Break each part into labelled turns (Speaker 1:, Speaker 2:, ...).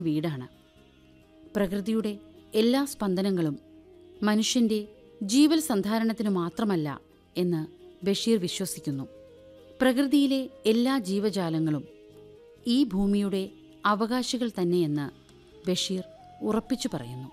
Speaker 1: വീടാണ് പ്രകൃതിയുടെ എല്ലാ സ്പന്ദനങ്ങളും മനുഷ്യന്റെ ജീവൽ സന്ധാരണത്തിനു മാത്രമല്ല എന്ന് ബഷീർ വിശ്വസിക്കുന്നു പ്രകൃതിയിലെ എല്ലാ ജീവജാലങ്ങളും ഈ ഭൂമിയുടെ അവകാശികൾ തന്നെയെന്ന് ബഷീർ ഉറപ്പിച്ചു പറയുന്നു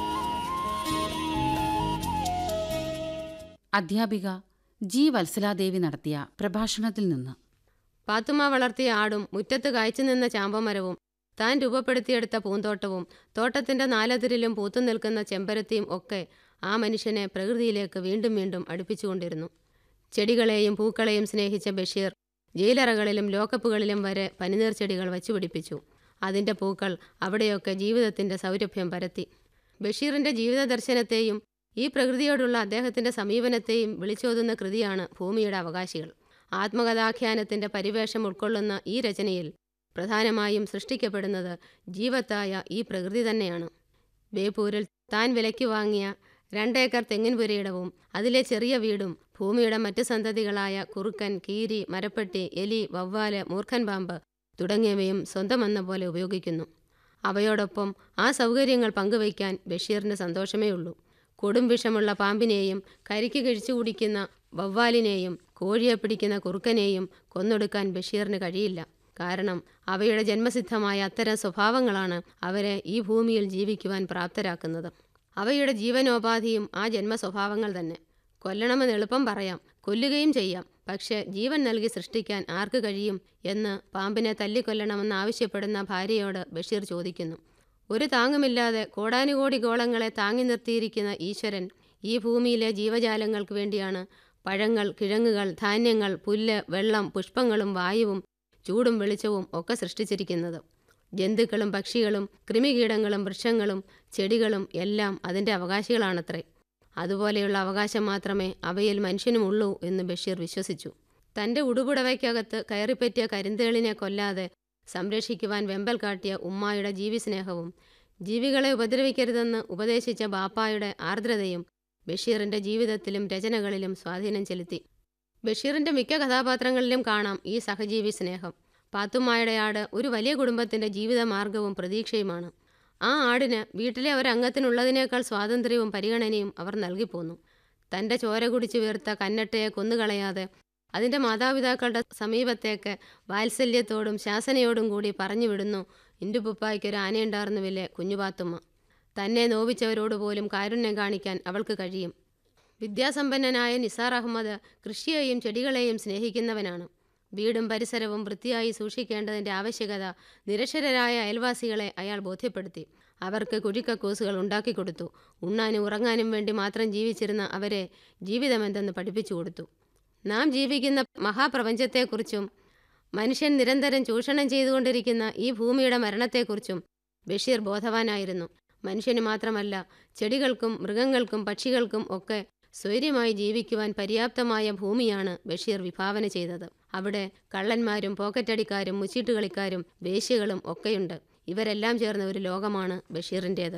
Speaker 1: അധ്യാപിക ജി വത്സലാദേവി നടത്തിയ പ്രഭാഷണത്തിൽ നിന്ന്
Speaker 2: പാത്തുമ്മ വളർത്തിയ ആടും മുറ്റത്ത് കായ്ച്ചു നിന്ന ചാമ്പമരവും താൻ രൂപപ്പെടുത്തിയെടുത്ത പൂന്തോട്ടവും തോട്ടത്തിന്റെ നാലതിരിലും പൂത്തു നിൽക്കുന്ന ചെമ്പരത്തിയും ഒക്കെ ആ മനുഷ്യനെ പ്രകൃതിയിലേക്ക് വീണ്ടും വീണ്ടും അടുപ്പിച്ചുകൊണ്ടിരുന്നു ചെടികളെയും പൂക്കളെയും സ്നേഹിച്ച ബഷീർ ജയിലറകളിലും ലോക്കപ്പുകളിലും വരെ പനിനീർ ചെടികൾ വച്ചുപിടിപ്പിച്ചു അതിൻ്റെ പൂക്കൾ അവിടെയൊക്കെ ജീവിതത്തിൻ്റെ സൗരഭ്യം പരത്തി ബഷീറിൻ്റെ ജീവിത ദർശനത്തെയും ഈ പ്രകൃതിയോടുള്ള അദ്ദേഹത്തിൻ്റെ സമീപനത്തെയും വിളിച്ചോതുന്ന കൃതിയാണ് ഭൂമിയുടെ അവകാശികൾ ആത്മകഥാഖ്യാനത്തിന്റെ പരിവേഷം ഉൾക്കൊള്ളുന്ന ഈ രചനയിൽ പ്രധാനമായും സൃഷ്ടിക്കപ്പെടുന്നത് ജീവത്തായ ഈ പ്രകൃതി തന്നെയാണ് ബേപ്പൂരിൽ താൻ വിലയ്ക്ക് വാങ്ങിയ രണ്ടേക്കർ തെങ്ങിൻ പുരയിടവും അതിലെ ചെറിയ വീടും ഭൂമിയുടെ മറ്റ് സന്തതികളായ കുറുക്കൻ കീരി മരപ്പെട്ടി എലി വവ്വാല് മൂർഖൻ പാമ്പ് തുടങ്ങിയവയും സ്വന്തമെന്ന പോലെ ഉപയോഗിക്കുന്നു അവയോടൊപ്പം ആ സൗകര്യങ്ങൾ പങ്കുവയ്ക്കാൻ ബഷീറിന് സന്തോഷമേ ഉള്ളൂ കൊടും വിഷമുള്ള പാമ്പിനെയും കരിക്ക് കഴിച്ചു കുടിക്കുന്ന വവ്വാലിനെയും കോഴിയെ പിടിക്കുന്ന കുറുക്കനെയും കൊന്നൊടുക്കാൻ ബഷീറിന് കഴിയില്ല കാരണം അവയുടെ ജന്മസിദ്ധമായ അത്തരം സ്വഭാവങ്ങളാണ് അവരെ ഈ ഭൂമിയിൽ ജീവിക്കുവാൻ പ്രാപ്തരാക്കുന്നത് അവയുടെ ജീവനോപാധിയും ആ ജന്മ സ്വഭാവങ്ങൾ തന്നെ കൊല്ലണമെന്ന് എളുപ്പം പറയാം കൊല്ലുകയും ചെയ്യാം പക്ഷെ ജീവൻ നൽകി സൃഷ്ടിക്കാൻ ആർക്ക് കഴിയും എന്ന് പാമ്പിനെ തല്ലിക്കൊല്ലണമെന്ന് ആവശ്യപ്പെടുന്ന ഭാര്യയോട് ബഷീർ ചോദിക്കുന്നു ഒരു താങ്ങുമില്ലാതെ കോടാനുകോടി ഗോളങ്ങളെ താങ്ങി നിർത്തിയിരിക്കുന്ന ഈശ്വരൻ ഈ ഭൂമിയിലെ ജീവജാലങ്ങൾക്ക് വേണ്ടിയാണ് പഴങ്ങൾ കിഴങ്ങുകൾ ധാന്യങ്ങൾ പുല്ല് വെള്ളം പുഷ്പങ്ങളും വായുവും ചൂടും വെളിച്ചവും ഒക്കെ സൃഷ്ടിച്ചിരിക്കുന്നത് ജന്തുക്കളും പക്ഷികളും കൃമികീടങ്ങളും വൃക്ഷങ്ങളും ചെടികളും എല്ലാം അതിൻ്റെ അവകാശികളാണത്രേ അതുപോലെയുള്ള അവകാശം മാത്രമേ അവയിൽ മനുഷ്യനുമുള്ളൂ എന്ന് ബഷീർ വിശ്വസിച്ചു തൻ്റെ ഉടുപുടവയ്ക്കകത്ത് കയറിപ്പറ്റിയ കരിന്തേളിനെ കൊല്ലാതെ സംരക്ഷിക്കുവാൻ വെമ്പൽ കാട്ടിയ ഉമ്മായുടെ ജീവിസ്നേഹവും ജീവികളെ ഉപദ്രവിക്കരുതെന്ന് ഉപദേശിച്ച ബാപ്പായുടെ ആർദ്രതയും ബഷീറിന്റെ ജീവിതത്തിലും രചനകളിലും സ്വാധീനം ചെലുത്തി ബഷീറിന്റെ മിക്ക കഥാപാത്രങ്ങളിലും കാണാം ഈ സഹജീവി സ്നേഹം പാത്തുമ്മായുടെ ആട് ഒരു വലിയ കുടുംബത്തിന്റെ ജീവിതമാർഗവും പ്രതീക്ഷയുമാണ് ആ ആടിന് വീട്ടിലെ ഒരംഗത്തിനുള്ളതിനേക്കാൾ സ്വാതന്ത്ര്യവും പരിഗണനയും അവർ നൽകിപ്പോന്നു തൻ്റെ ചോര കുടിച്ചു വീർത്ത കന്നട്ടയെ കൊന്നുകളയാതെ അതിൻ്റെ മാതാപിതാക്കളുടെ സമീപത്തേക്ക് വാത്സല്യത്തോടും ശാസനയോടും കൂടി പറഞ്ഞു വിടുന്നു ഇൻഡുപ്പുപ്പായ്ക്കൊരു ആനയുണ്ടായിരുന്നുവില്ലേ കുഞ്ഞുപാത്തുമ്മ തന്നെ നോവിച്ചവരോട് പോലും കാരുണ്യം കാണിക്കാൻ അവൾക്ക് കഴിയും വിദ്യാസമ്പന്നനായ നിസാർ അഹമ്മദ് കൃഷിയെയും ചെടികളെയും സ്നേഹിക്കുന്നവനാണ് വീടും പരിസരവും വൃത്തിയായി സൂക്ഷിക്കേണ്ടതിൻ്റെ ആവശ്യകത നിരക്ഷരരായ അയൽവാസികളെ അയാൾ ബോധ്യപ്പെടുത്തി അവർക്ക് കുഴിക്കക്കൂസുകൾ ഉണ്ടാക്കിക്കൊടുത്തു ഉണ്ണാനും ഉറങ്ങാനും വേണ്ടി മാത്രം ജീവിച്ചിരുന്ന അവരെ ജീവിതമെന്തെന്ന് പഠിപ്പിച്ചു കൊടുത്തു നാം ജീവിക്കുന്ന മഹാപ്രപഞ്ചത്തെക്കുറിച്ചും മനുഷ്യൻ നിരന്തരം ചൂഷണം ചെയ്തുകൊണ്ടിരിക്കുന്ന ഈ ഭൂമിയുടെ മരണത്തെക്കുറിച്ചും ബഷീർ ബോധവാനായിരുന്നു മനുഷ്യന് മാത്രമല്ല ചെടികൾക്കും മൃഗങ്ങൾക്കും പക്ഷികൾക്കും ഒക്കെ സ്വൈര്യമായി ജീവിക്കുവാൻ പര്യാപ്തമായ ഭൂമിയാണ് ബഷീർ വിഭാവന ചെയ്തത് അവിടെ കള്ളന്മാരും പോക്കറ്റടിക്കാരും മുച്ചീട്ടുകളിക്കാരും വേശ്യകളും ഒക്കെയുണ്ട് ഇവരെല്ലാം ചേർന്ന ഒരു ലോകമാണ് ബഷീറിൻ്റേത്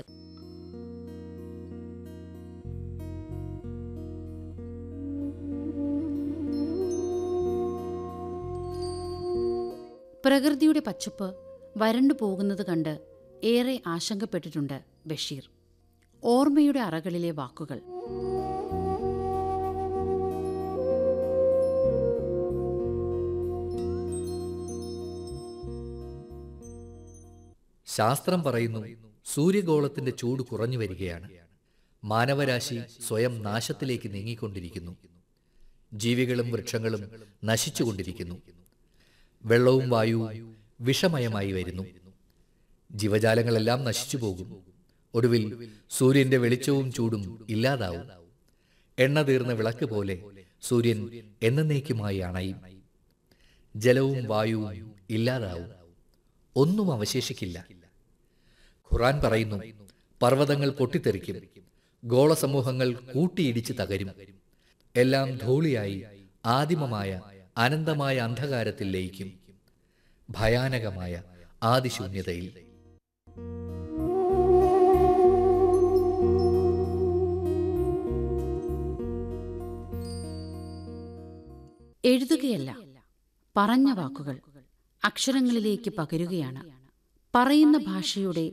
Speaker 1: പ്രകൃതിയുടെ പച്ചപ്പ് വരണ്ടു പോകുന്നത് കണ്ട് ഏറെ ആശങ്കപ്പെട്ടിട്ടുണ്ട് ബഷീർ ഓർമ്മയുടെ അറകളിലെ വാക്കുകൾ
Speaker 3: ശാസ്ത്രം പറയുന്നു സൂര്യഗോളത്തിന്റെ ചൂട് കുറഞ്ഞു വരികയാണ് മാനവരാശി സ്വയം നാശത്തിലേക്ക് നീങ്ങിക്കൊണ്ടിരിക്കുന്നു ജീവികളും വൃക്ഷങ്ങളും നശിച്ചുകൊണ്ടിരിക്കുന്നു വെള്ളവും വായുവും വിഷമയമായി വരുന്നു ജീവജാലങ്ങളെല്ലാം നശിച്ചു പോകും ഒടുവിൽ സൂര്യന്റെ വെളിച്ചവും ചൂടും ഇല്ലാതാവും എണ്ണ തീർന്ന വിളക്ക് പോലെ സൂര്യൻ എന്നേക്കുമായി അണയും ജലവും വായുവും ഇല്ലാതാവും ഒന്നും അവശേഷിക്കില്ല ഖുറാൻ പറയുന്നു പർവ്വതങ്ങൾ പൊട്ടിത്തെറിക്കും ഗോളസമൂഹങ്ങൾ കൂട്ടിയിടിച്ച് തകരും എല്ലാം ധൂളിയായി ആദിമമായ അനന്തമായ അന്ധകാരത്തിൽ ലയിക്കും ഭയാനകമായ ആദിശൂന്യതയിൽ
Speaker 1: എഴുതുകയല്ല പറഞ്ഞ വാക്കുകൾ അക്ഷരങ്ങളിലേക്ക് പകരുകയാണ് പറയുന്ന ഭാഷയുടെ